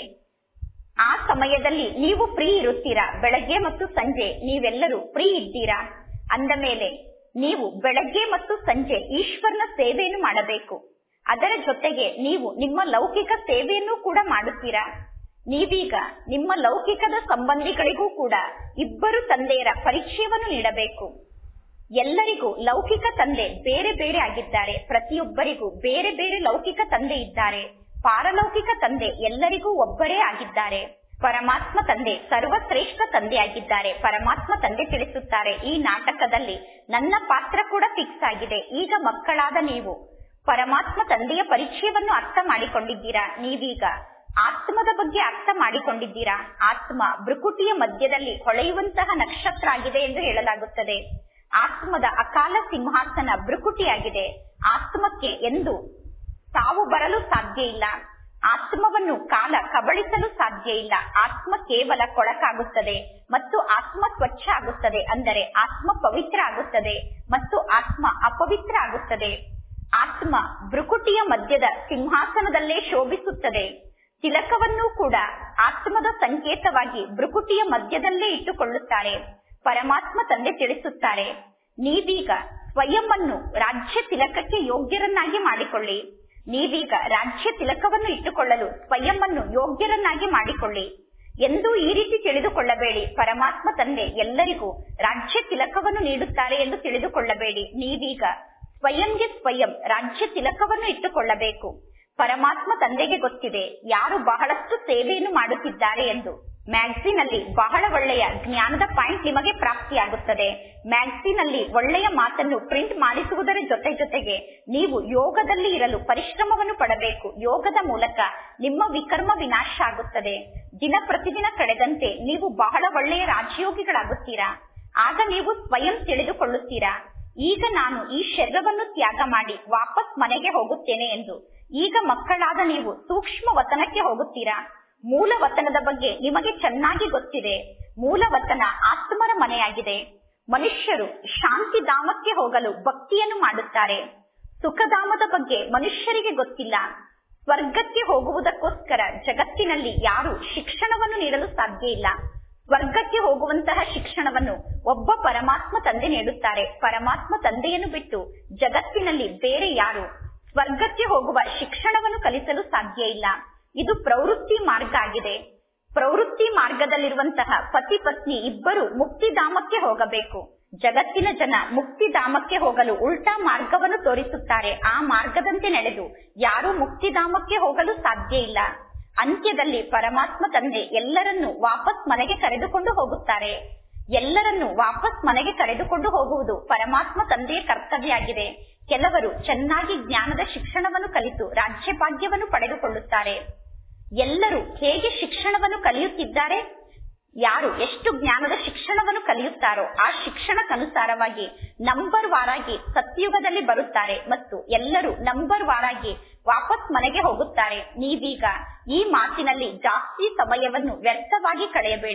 ಆ ಸಮಯದಲ್ಲಿ ನೀವು ಫ್ರೀ ಇರುತ್ತೀರಾ ಬೆಳಗ್ಗೆ ಮತ್ತು ಸಂಜೆ ನೀವೆಲ್ಲರೂ ಫ್ರೀ ಇದ್ದೀರಾ ಅಂದ ಮೇಲೆ ನೀವು ಬೆಳಗ್ಗೆ ಮತ್ತು ಸಂಜೆ ಈಶ್ವರನ ಸೇವೆಯನ್ನು ಮಾಡಬೇಕು ಅದರ ಜೊತೆಗೆ ನೀವು ನಿಮ್ಮ ಲೌಕಿಕ ಸೇವೆಯನ್ನು ಕೂಡ ಮಾಡುತ್ತೀರಾ ನೀವೀಗ ನಿಮ್ಮ ಲೌಕಿಕದ ಸಂಬಂಧಿಗಳಿಗೂ ಕೂಡ ಇಬ್ಬರು ತಂದೆಯರ ಪರಿಚಯವನ್ನು ನೀಡಬೇಕು ಎಲ್ಲರಿಗೂ ಲೌಕಿಕ ತಂದೆ ಬೇರೆ ಬೇರೆ ಆಗಿದ್ದಾರೆ ಪ್ರತಿಯೊಬ್ಬರಿಗೂ ಬೇರೆ ಬೇರೆ ಲೌಕಿಕ ತಂದೆ ಇದ್ದಾರೆ ಪಾರಲೌಕಿಕ ತಂದೆ ಎಲ್ಲರಿಗೂ ಒಬ್ಬರೇ ಆಗಿದ್ದಾರೆ ಪರಮಾತ್ಮ ತಂದೆ ಸರ್ವಶ್ರೇಷ್ಠ ತಂದೆಯಾಗಿದ್ದಾರೆ ಪರಮಾತ್ಮ ತಂದೆ ತಿಳಿಸುತ್ತಾರೆ ಈ ನಾಟಕದಲ್ಲಿ ನನ್ನ ಪಾತ್ರ ಕೂಡ ಫಿಕ್ಸ್ ಆಗಿದೆ ಈಗ ಮಕ್ಕಳಾದ ನೀವು ಪರಮಾತ್ಮ ತಂದೆಯ ಪರಿಚಯವನ್ನು ಅರ್ಥ ಮಾಡಿಕೊಂಡಿದ್ದೀರಾ ನೀವೀಗ ಆತ್ಮದ ಬಗ್ಗೆ ಅರ್ಥ ಮಾಡಿಕೊಂಡಿದ್ದೀರಾ ಆತ್ಮ ಬೃಕುಟಿಯ ಮಧ್ಯದಲ್ಲಿ ಹೊಳೆಯುವಂತಹ ನಕ್ಷತ್ರ ಆಗಿದೆ ಎಂದು ಹೇಳಲಾಗುತ್ತದೆ ಆತ್ಮದ ಅಕಾಲ ಸಿಂಹಾಸನ ಬೃಕುಟಿಯಾಗಿದೆ ಆತ್ಮಕ್ಕೆ ಎಂದು ಸಾವು ಬರಲು ಸಾಧ್ಯ ಇಲ್ಲ ಆತ್ಮವನ್ನು ಕಾಲ ಕಬಳಿಸಲು ಸಾಧ್ಯ ಇಲ್ಲ ಆತ್ಮ ಕೇವಲ ಕೊಳಕಾಗುತ್ತದೆ ಮತ್ತು ಆತ್ಮ ಸ್ವಚ್ಛ ಆಗುತ್ತದೆ ಅಂದರೆ ಆತ್ಮ ಪವಿತ್ರ ಆಗುತ್ತದೆ ಮತ್ತು ಆತ್ಮ ಅಪವಿತ್ರ ಆಗುತ್ತದೆ ಆತ್ಮ ಬೃಕುಟಿಯ ಮಧ್ಯದ ಸಿಂಹಾಸನದಲ್ಲೇ ಶೋಭಿಸುತ್ತದೆ ತಿಲಕವನ್ನು ಕೂಡ ಆತ್ಮದ ಸಂಕೇತವಾಗಿ ಬೃಕುಟಿಯ ಮಧ್ಯದಲ್ಲೇ ಇಟ್ಟುಕೊಳ್ಳುತ್ತಾರೆ ಪರಮಾತ್ಮ ತಂದೆ ತಿಳಿಸುತ್ತಾರೆ ನೀವೀಗ ಸ್ವಯಂ ಅನ್ನು ರಾಜ್ಯ ತಿಲಕಕ್ಕೆ ಯೋಗ್ಯರನ್ನಾಗಿ ಮಾಡಿಕೊಳ್ಳಿ ನೀವೀಗ ರಾಜ್ಯ ತಿಲಕವನ್ನು ಇಟ್ಟುಕೊಳ್ಳಲು ಸ್ವಯಂ ಅನ್ನು ಯೋಗ್ಯರನ್ನಾಗಿ ಮಾಡಿಕೊಳ್ಳಿ ಎಂದು ಈ ರೀತಿ ತಿಳಿದುಕೊಳ್ಳಬೇಡಿ ಪರಮಾತ್ಮ ತಂದೆ ಎಲ್ಲರಿಗೂ ರಾಜ್ಯ ತಿಲಕವನ್ನು ನೀಡುತ್ತಾರೆ ಎಂದು ತಿಳಿದುಕೊಳ್ಳಬೇಡಿ ನೀವೀಗ ಸ್ವಯಂಗೆ ಸ್ವಯಂ ರಾಜ್ಯ ತಿಲಕವನ್ನು ಇಟ್ಟುಕೊಳ್ಳಬೇಕು ಪರಮಾತ್ಮ ತಂದೆಗೆ ಗೊತ್ತಿದೆ ಯಾರು ಬಹಳಷ್ಟು ಸೇವೆಯನ್ನು ಮಾಡುತ್ತಿದ್ದಾರೆ ಎಂದು ಮ್ಯಾಗ್ಝಿನ್ ಅಲ್ಲಿ ಬಹಳ ಒಳ್ಳೆಯ ಜ್ಞಾನದ ಪಾಯಿಂಟ್ ನಿಮಗೆ ಪ್ರಾಪ್ತಿಯಾಗುತ್ತದೆ ಮ್ಯಾಗ್ಝಿನ್ ಅಲ್ಲಿ ಒಳ್ಳೆಯ ಮಾತನ್ನು ಪ್ರಿಂಟ್ ಮಾಡಿಸುವುದರ ಜೊತೆ ಜೊತೆಗೆ ನೀವು ಯೋಗದಲ್ಲಿ ಇರಲು ಪರಿಶ್ರಮವನ್ನು ಪಡಬೇಕು ಯೋಗದ ಮೂಲಕ ನಿಮ್ಮ ವಿಕರ್ಮ ವಿನಾಶ ಆಗುತ್ತದೆ ದಿನ ಪ್ರತಿದಿನ ಕಳೆದಂತೆ ನೀವು ಬಹಳ ಒಳ್ಳೆಯ ರಾಜಯೋಗಿಗಳಾಗುತ್ತೀರಾ ಆಗ ನೀವು ಸ್ವಯಂ ತಿಳಿದುಕೊಳ್ಳುತ್ತೀರಾ ಈಗ ನಾನು ಈ ಶರೀರವನ್ನು ತ್ಯಾಗ ಮಾಡಿ ವಾಪಸ್ ಮನೆಗೆ ಹೋಗುತ್ತೇನೆ ಎಂದು ಈಗ ಮಕ್ಕಳಾದ ನೀವು ಸೂಕ್ಷ್ಮ ವತನಕ್ಕೆ ಹೋಗುತ್ತೀರಾ ಮೂಲ ವತನದ ಬಗ್ಗೆ ನಿಮಗೆ ಚೆನ್ನಾಗಿ ಗೊತ್ತಿದೆ ಮೂಲ ವತನ ಆತ್ಮರ ಮನೆಯಾಗಿದೆ ಮನುಷ್ಯರು ಶಾಂತಿಧಾಮಕ್ಕೆ ಹೋಗಲು ಭಕ್ತಿಯನ್ನು ಮಾಡುತ್ತಾರೆ ಸುಖಧಾಮದ ಬಗ್ಗೆ ಮನುಷ್ಯರಿಗೆ ಗೊತ್ತಿಲ್ಲ ಸ್ವರ್ಗಕ್ಕೆ ಹೋಗುವುದಕ್ಕೋಸ್ಕರ ಜಗತ್ತಿನಲ್ಲಿ ಯಾರು ಶಿಕ್ಷಣವನ್ನು ನೀಡಲು ಸಾಧ್ಯ ಇಲ್ಲ ಸ್ವರ್ಗಕ್ಕೆ ಹೋಗುವಂತಹ ಶಿಕ್ಷಣವನ್ನು ಒಬ್ಬ ಪರಮಾತ್ಮ ತಂದೆ ನೀಡುತ್ತಾರೆ ಪರಮಾತ್ಮ ತಂದೆಯನ್ನು ಬಿಟ್ಟು ಜಗತ್ತಿನಲ್ಲಿ ಬೇರೆ ಯಾರು ಸ್ವರ್ಗಕ್ಕೆ ಹೋಗುವ ಶಿಕ್ಷಣವನ್ನು ಕಲಿಸಲು ಸಾಧ್ಯ ಇಲ್ಲ ಇದು ಪ್ರವೃತ್ತಿ ಮಾರ್ಗ ಆಗಿದೆ ಪ್ರವೃತ್ತಿ ಮಾರ್ಗದಲ್ಲಿರುವಂತಹ ಪತಿ ಪತ್ನಿ ಇಬ್ಬರು ಮುಕ್ತಿಧಾಮಕ್ಕೆ ಹೋಗಬೇಕು ಜಗತ್ತಿನ ಜನ ಮುಕ್ತಿಧಾಮಕ್ಕೆ ಹೋಗಲು ಉಲ್ಟಾ ಮಾರ್ಗವನ್ನು ತೋರಿಸುತ್ತಾರೆ ಆ ಮಾರ್ಗದಂತೆ ನಡೆದು ಯಾರೂ ಮುಕ್ತಿಧಾಮಕ್ಕೆ ಹೋಗಲು ಸಾಧ್ಯ ಇಲ್ಲ ಅಂತ್ಯದಲ್ಲಿ ಪರಮಾತ್ಮ ತಂದೆ ಎಲ್ಲರನ್ನೂ ವಾಪಸ್ ಮನೆಗೆ ಕರೆದುಕೊಂಡು ಹೋಗುತ್ತಾರೆ ಎಲ್ಲರನ್ನೂ ವಾಪಸ್ ಮನೆಗೆ ಕರೆದುಕೊಂಡು ಹೋಗುವುದು ಪರಮಾತ್ಮ ತಂದೆಯ ಕರ್ತವ್ಯ ಆಗಿದೆ ಕೆಲವರು ಚೆನ್ನಾಗಿ ಜ್ಞಾನದ ಶಿಕ್ಷಣವನ್ನು ಕಲಿತು ರಾಜ್ಯಭಾಗ್ಯವನ್ನು ಪಡೆದುಕೊಳ್ಳುತ್ತಾರೆ ಎಲ್ಲರೂ ಹೇಗೆ ಶಿಕ್ಷಣವನ್ನು ಕಲಿಯುತ್ತಿದ್ದಾರೆ ಯಾರು ಎಷ್ಟು ಜ್ಞಾನದ ಶಿಕ್ಷಣವನ್ನು ಕಲಿಯುತ್ತಾರೋ ಆ ಶಿಕ್ಷಣಕ್ಕನುಸಾರವಾಗಿ ನಂಬರ್ ವಾರಾಗಿ ಸತ್ಯುಗದಲ್ಲಿ ಬರುತ್ತಾರೆ ಮತ್ತು ಎಲ್ಲರೂ ನಂಬರ್ ವಾರಾಗಿ ವಾಪಸ್ ಮನೆಗೆ ಹೋಗುತ್ತಾರೆ ನೀವೀಗ ಈ ಮಾತಿನಲ್ಲಿ ಜಾಸ್ತಿ ಸಮಯವನ್ನು ವ್ಯರ್ಥವಾಗಿ ಕಳೆಯಬೇಡಿ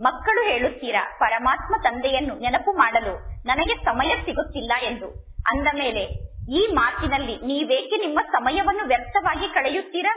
ಮಕ್ಕಳು ಹೇಳುತ್ತೀರಾ ಪರಮಾತ್ಮ ತಂದೆಯನ್ನು ನೆನಪು ಮಾಡಲು ನನಗೆ ಸಮಯ ಸಿಗುತ್ತಿಲ್ಲ ಎಂದು ಅಂದ ಮೇಲೆ ಈ ಮಾತಿನಲ್ಲಿ ನೀವೇಕೆ ನಿಮ್ಮ ಸಮಯವನ್ನು ವ್ಯರ್ಥವಾಗಿ ಕಳೆಯುತ್ತೀರಾ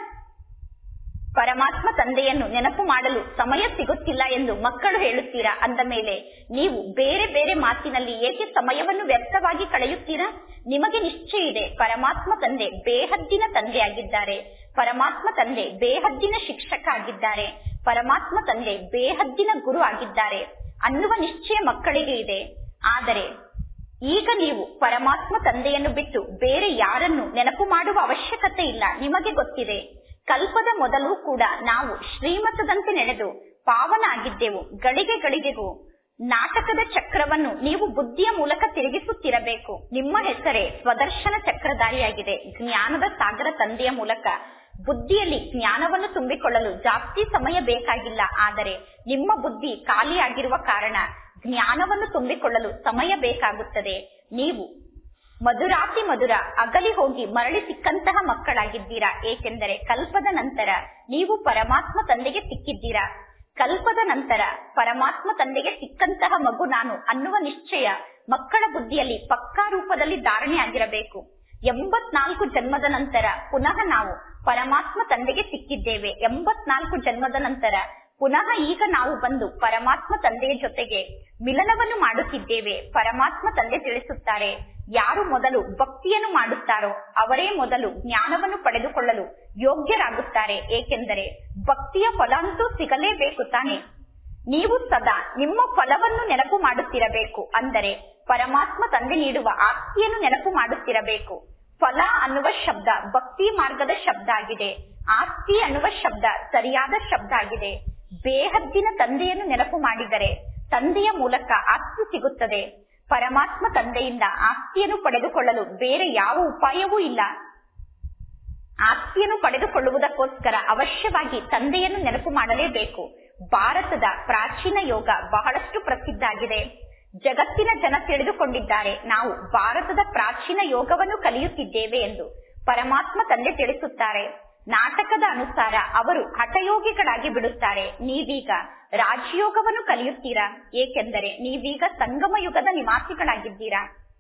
ಪರಮಾತ್ಮ ತಂದೆಯನ್ನು ನೆನಪು ಮಾಡಲು ಸಮಯ ಸಿಗುತ್ತಿಲ್ಲ ಎಂದು ಮಕ್ಕಳು ಹೇಳುತ್ತೀರಾ ಅಂದ ಮೇಲೆ ನೀವು ಬೇರೆ ಬೇರೆ ಮಾತಿನಲ್ಲಿ ಏಕೆ ಸಮಯವನ್ನು ವ್ಯರ್ಥವಾಗಿ ಕಳೆಯುತ್ತೀರಾ ನಿಮಗೆ ನಿಶ್ಚಯ ಇದೆ ಪರಮಾತ್ಮ ತಂದೆ ಬೇಹದ್ದಿನ ತಂದೆಯಾಗಿದ್ದಾರೆ ಪರಮಾತ್ಮ ತಂದೆ ಬೇಹದ್ದಿನ ಶಿಕ್ಷಕ ಆಗಿದ್ದಾರೆ ಪರಮಾತ್ಮ ತಂದೆ ಬೇಹದ್ದಿನ ಗುರು ಆಗಿದ್ದಾರೆ ಅನ್ನುವ ನಿಶ್ಚಯ ಮಕ್ಕಳಿಗೆ ಇದೆ ಆದರೆ ಈಗ ನೀವು ಪರಮಾತ್ಮ ತಂದೆಯನ್ನು ಬಿಟ್ಟು ಬೇರೆ ಯಾರನ್ನು ನೆನಪು ಮಾಡುವ ಅವಶ್ಯಕತೆ ಇಲ್ಲ ನಿಮಗೆ ಗೊತ್ತಿದೆ ಕಲ್ಪದ ಮೊದಲು ಕೂಡ ನಾವು ಶ್ರೀಮತದಂತೆ ನಡೆದು ಪಾವನ ಆಗಿದ್ದೆವು ಗಳಿಗೆ ಗಳಿಗೆಗೂ ನಾಟಕದ ಚಕ್ರವನ್ನು ನೀವು ಬುದ್ಧಿಯ ಮೂಲಕ ತಿರುಗಿಸುತ್ತಿರಬೇಕು ನಿಮ್ಮ ಹೆಸರೇ ಸ್ವದರ್ಶನ ಚಕ್ರಧಾರಿಯಾಗಿದೆ ಜ್ಞಾನದ ಸಾಗರ ತಂದೆಯ ಮೂಲಕ ಬುದ್ಧಿಯಲ್ಲಿ ಜ್ಞಾನವನ್ನು ತುಂಬಿಕೊಳ್ಳಲು ಜಾಸ್ತಿ ಸಮಯ ಬೇಕಾಗಿಲ್ಲ ಆದರೆ ನಿಮ್ಮ ಬುದ್ಧಿ ಖಾಲಿಯಾಗಿರುವ ಕಾರಣ ಜ್ಞಾನವನ್ನು ತುಂಬಿಕೊಳ್ಳಲು ಸಮಯ ಬೇಕಾಗುತ್ತದೆ ನೀವು ಮಧುರಾತಿ ಮಧುರ ಅಗಲಿ ಹೋಗಿ ಮರಳಿ ಸಿಕ್ಕಂತಹ ಮಕ್ಕಳಾಗಿದ್ದೀರಾ ಏಕೆಂದರೆ ಕಲ್ಪದ ನಂತರ ನೀವು ಪರಮಾತ್ಮ ತಂದೆಗೆ ಸಿಕ್ಕಿದ್ದೀರಾ ಕಲ್ಪದ ನಂತರ ಪರಮಾತ್ಮ ತಂದೆಗೆ ಸಿಕ್ಕಂತಹ ಮಗು ನಾನು ಅನ್ನುವ ನಿಶ್ಚಯ ಮಕ್ಕಳ ಬುದ್ಧಿಯಲ್ಲಿ ಪಕ್ಕಾ ರೂಪದಲ್ಲಿ ಧಾರಣೆ ಆಗಿರಬೇಕು ಎಂಬತ್ನಾಲ್ಕು ಜನ್ಮದ ನಂತರ ಪುನಃ ನಾವು ಪರಮಾತ್ಮ ತಂದೆಗೆ ಸಿಕ್ಕಿದ್ದೇವೆ ಎಂಬತ್ನಾಲ್ಕು ಜನ್ಮದ ನಂತರ ಪುನಃ ಈಗ ನಾವು ಬಂದು ಪರಮಾತ್ಮ ತಂದೆಯ ಜೊತೆಗೆ ಮಿಲನವನ್ನು ಮಾಡುತ್ತಿದ್ದೇವೆ ಪರಮಾತ್ಮ ತಂದೆ ತಿಳಿಸುತ್ತಾರೆ ಯಾರು ಮೊದಲು ಭಕ್ತಿಯನ್ನು ಮಾಡುತ್ತಾರೋ ಅವರೇ ಮೊದಲು ಜ್ಞಾನವನ್ನು ಪಡೆದುಕೊಳ್ಳಲು ಯೋಗ್ಯರಾಗುತ್ತಾರೆ ಏಕೆಂದರೆ ಭಕ್ತಿಯ ಫಲ ಅಂತೂ ಸಿಗಲೇಬೇಕು ತಾನೆ ನೀವು ಸದಾ ನಿಮ್ಮ ಫಲವನ್ನು ನೆನಪು ಮಾಡುತ್ತಿರಬೇಕು ಅಂದರೆ ಪರಮಾತ್ಮ ತಂದೆ ನೀಡುವ ಆಸ್ತಿಯನ್ನು ನೆನಪು ಮಾಡುತ್ತಿರಬೇಕು ಫಲ ಅನ್ನುವ ಶಬ್ದ ಭಕ್ತಿ ಮಾರ್ಗದ ಶಬ್ದ ಆಗಿದೆ ಆಸ್ತಿ ಅನ್ನುವ ಶಬ್ದ ಸರಿಯಾದ ಶಬ್ದ ಆಗಿದೆ ಬೇಹದ್ದಿನ ತಂದೆಯನ್ನು ನೆನಪು ಮಾಡಿದರೆ ತಂದೆಯ ಮೂಲಕ ಆಸ್ತಿ ಸಿಗುತ್ತದೆ ಪರಮಾತ್ಮ ತಂದೆಯಿಂದ ಆಸ್ತಿಯನ್ನು ಪಡೆದುಕೊಳ್ಳಲು ಬೇರೆ ಯಾವ ಉಪಾಯವೂ ಇಲ್ಲ ಆಸ್ತಿಯನ್ನು ಪಡೆದುಕೊಳ್ಳುವುದಕ್ಕೋಸ್ಕರ ಅವಶ್ಯವಾಗಿ ತಂದೆಯನ್ನು ನೆನಪು ಮಾಡಲೇಬೇಕು ಭಾರತದ ಪ್ರಾಚೀನ ಯೋಗ ಬಹಳಷ್ಟು ಪ್ರಸಿದ್ಧ ಆಗಿದೆ ಜಗತ್ತಿನ ಜನ ತಿಳಿದುಕೊಂಡಿದ್ದಾರೆ ನಾವು ಭಾರತದ ಪ್ರಾಚೀನ ಯೋಗವನ್ನು ಕಲಿಯುತ್ತಿದ್ದೇವೆ ಎಂದು ಪರಮಾತ್ಮ ತಂದೆ ತಿಳಿಸುತ್ತಾರೆ ನಾಟಕದ ಅನುಸಾರ ಅವರು ಹಠಯೋಗಿಗಳಾಗಿ ಬಿಡುತ್ತಾರೆ ನೀವೀಗ ರಾಜಯೋಗವನ್ನು ಕಲಿಯುತ್ತೀರಾ ಏಕೆಂದರೆ ನೀವೀಗ ಸಂಗಮ ಯುಗದ ನಿವಾಸಿಗಳಾಗಿದ್ದೀರಾ